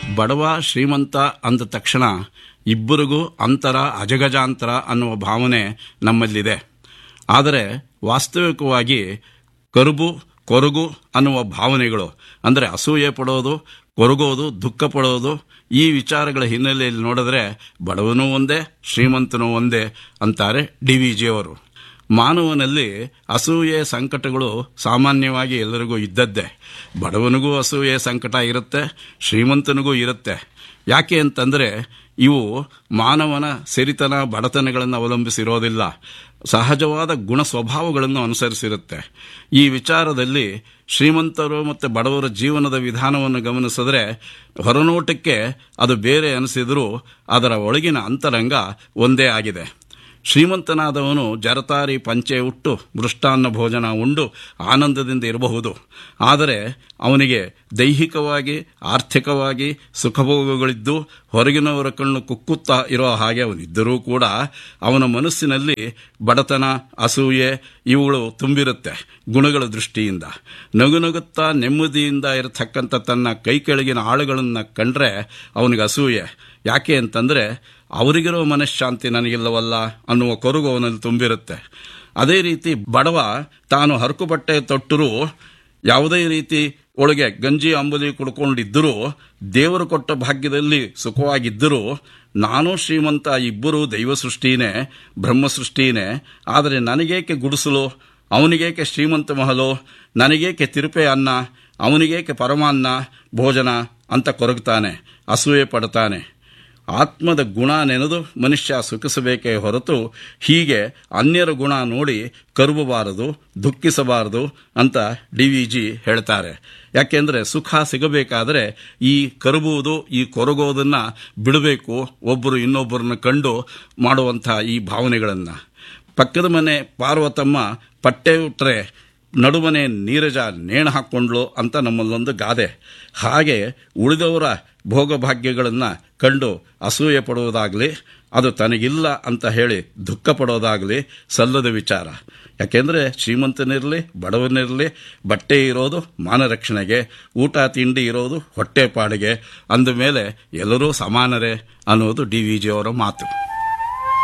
ಬಡವ ಶ್ರೀಮಂತ ಅಂದ ತಕ್ಷಣ ಇಬ್ಬರಿಗೂ ಅಂತರ ಅಜಗಜಾಂತರ ಅನ್ನುವ ಭಾವನೆ ನಮ್ಮಲ್ಲಿದೆ ಆದರೆ ವಾಸ್ತವಿಕವಾಗಿ ಕರುಬು ಕೊರಗು ಅನ್ನುವ ಭಾವನೆಗಳು ಅಂದರೆ ಅಸೂಯೆ ಪಡೋದು ಕೊರಗೋದು ದುಃಖ ಪಡೋದು ಈ ವಿಚಾರಗಳ ಹಿನ್ನೆಲೆಯಲ್ಲಿ ನೋಡಿದ್ರೆ ಬಡವನೂ ಒಂದೇ ಶ್ರೀಮಂತನೂ ಒಂದೇ ಅಂತಾರೆ ಡಿ ವಿ ಜಿಯವರು ಮಾನವನಲ್ಲಿ ಅಸೂಯೆ ಸಂಕಟಗಳು ಸಾಮಾನ್ಯವಾಗಿ ಎಲ್ಲರಿಗೂ ಇದ್ದದ್ದೇ ಬಡವನಿಗೂ ಅಸೂಯೆ ಸಂಕಟ ಇರುತ್ತೆ ಶ್ರೀಮಂತನಿಗೂ ಇರುತ್ತೆ ಯಾಕೆ ಅಂತಂದರೆ ಇವು ಮಾನವನ ಸಿರಿತನ ಬಡತನಗಳನ್ನು ಅವಲಂಬಿಸಿರೋದಿಲ್ಲ ಸಹಜವಾದ ಗುಣ ಸ್ವಭಾವಗಳನ್ನು ಅನುಸರಿಸಿರುತ್ತೆ ಈ ವಿಚಾರದಲ್ಲಿ ಶ್ರೀಮಂತರು ಮತ್ತು ಬಡವರ ಜೀವನದ ವಿಧಾನವನ್ನು ಗಮನಿಸಿದ್ರೆ ಹೊರನೋಟಕ್ಕೆ ಅದು ಬೇರೆ ಅನಿಸಿದರೂ ಅದರ ಒಳಗಿನ ಅಂತರಂಗ ಒಂದೇ ಆಗಿದೆ ಶ್ರೀಮಂತನಾದವನು ಜರತಾರಿ ಪಂಚೆ ಉಟ್ಟು ಮೃಷ್ಟಾನ್ನ ಭೋಜನ ಉಂಡು ಆನಂದದಿಂದ ಇರಬಹುದು ಆದರೆ ಅವನಿಗೆ ದೈಹಿಕವಾಗಿ ಆರ್ಥಿಕವಾಗಿ ಸುಖಭೋಗಗಳಿದ್ದು ಹೊರಗಿನವರ ಕಣ್ಣು ಕುಕ್ಕುತ್ತಾ ಇರೋ ಹಾಗೆ ಅವನಿದ್ದರೂ ಕೂಡ ಅವನ ಮನಸ್ಸಿನಲ್ಲಿ ಬಡತನ ಅಸೂಯೆ ಇವುಗಳು ತುಂಬಿರುತ್ತೆ ಗುಣಗಳ ದೃಷ್ಟಿಯಿಂದ ನಗು ನಗುತ್ತಾ ನೆಮ್ಮದಿಯಿಂದ ಇರತಕ್ಕಂಥ ತನ್ನ ಕೈ ಕೆಳಗಿನ ಆಳುಗಳನ್ನು ಕಂಡ್ರೆ ಅವನಿಗೆ ಅಸೂಯೆ ಯಾಕೆ ಅಂತಂದರೆ ಅವರಿಗಿರೋ ಮನಃಶಾಂತಿ ನನಗಿಲ್ಲವಲ್ಲ ಅನ್ನುವ ಕೊರಗು ಅವನಲ್ಲಿ ತುಂಬಿರುತ್ತೆ ಅದೇ ರೀತಿ ಬಡವ ತಾನು ಹರಕು ಬಟ್ಟೆ ತೊಟ್ಟರೂ ಯಾವುದೇ ರೀತಿ ಒಳಗೆ ಗಂಜಿ ಅಂಬುಲಿ ಕುಡ್ಕೊಂಡಿದ್ದರೂ ದೇವರು ಕೊಟ್ಟ ಭಾಗ್ಯದಲ್ಲಿ ಸುಖವಾಗಿದ್ದರೂ ನಾನು ಶ್ರೀಮಂತ ಇಬ್ಬರೂ ದೈವ ಸೃಷ್ಟಿನೇ ಬ್ರಹ್ಮ ಸೃಷ್ಟಿನೇ ಆದರೆ ನನಗೇಕೆ ಗುಡಿಸಲು ಅವನಿಗೇಕೆ ಶ್ರೀಮಂತ ಮಹಲು ನನಗೇಕೆ ತಿರುಪೆ ಅನ್ನ ಅವನಿಗೇಕೆ ಪರಮಾನ್ನ ಭೋಜನ ಅಂತ ಕೊರಗ್ತಾನೆ ಅಸೂಯೆ ಪಡ್ತಾನೆ ಆತ್ಮದ ಗುಣ ನೆನೆದು ಮನುಷ್ಯ ಸುಖಿಸಬೇಕೇ ಹೊರತು ಹೀಗೆ ಅನ್ಯರ ಗುಣ ನೋಡಿ ಕರುಬಬಾರದು ದುಃಖಿಸಬಾರದು ಅಂತ ಡಿ ವಿ ಜಿ ಹೇಳ್ತಾರೆ ಯಾಕೆಂದರೆ ಸುಖ ಸಿಗಬೇಕಾದರೆ ಈ ಕರುಬುವುದು ಈ ಕೊರಗೋದನ್ನ ಬಿಡಬೇಕು ಒಬ್ಬರು ಇನ್ನೊಬ್ಬರನ್ನ ಕಂಡು ಮಾಡುವಂಥ ಈ ಭಾವನೆಗಳನ್ನು ಪಕ್ಕದ ಮನೆ ಪಾರ್ವತಮ್ಮ ಪಟ್ಟೆ ಉಟ್ರೆ ನಡುಮನೆ ನೀರಜ ನೇಣು ಹಾಕ್ಕೊಂಡ್ಲು ಅಂತ ನಮ್ಮಲ್ಲೊಂದು ಗಾದೆ ಹಾಗೆ ಉಳಿದವರ ಭೋಗಭಾಗ್ಯಗಳನ್ನು ಕಂಡು ಅಸೂಯೆ ಪಡುವುದಾಗಲಿ ಅದು ತನಗಿಲ್ಲ ಅಂತ ಹೇಳಿ ದುಃಖ ಪಡೋದಾಗಲಿ ಸಲ್ಲದ ವಿಚಾರ ಯಾಕೆಂದರೆ ಶ್ರೀಮಂತನಿರಲಿ ಬಡವನಿರಲಿ ಬಟ್ಟೆ ಇರೋದು ಮಾನರಕ್ಷಣೆಗೆ ಊಟ ತಿಂಡಿ ಇರೋದು ಹೊಟ್ಟೆ ಪಾಡಿಗೆ ಅಂದ ಮೇಲೆ ಎಲ್ಲರೂ ಸಮಾನರೇ ಅನ್ನೋದು ಡಿ ವಿ ಜಿಯವರ ಮಾತು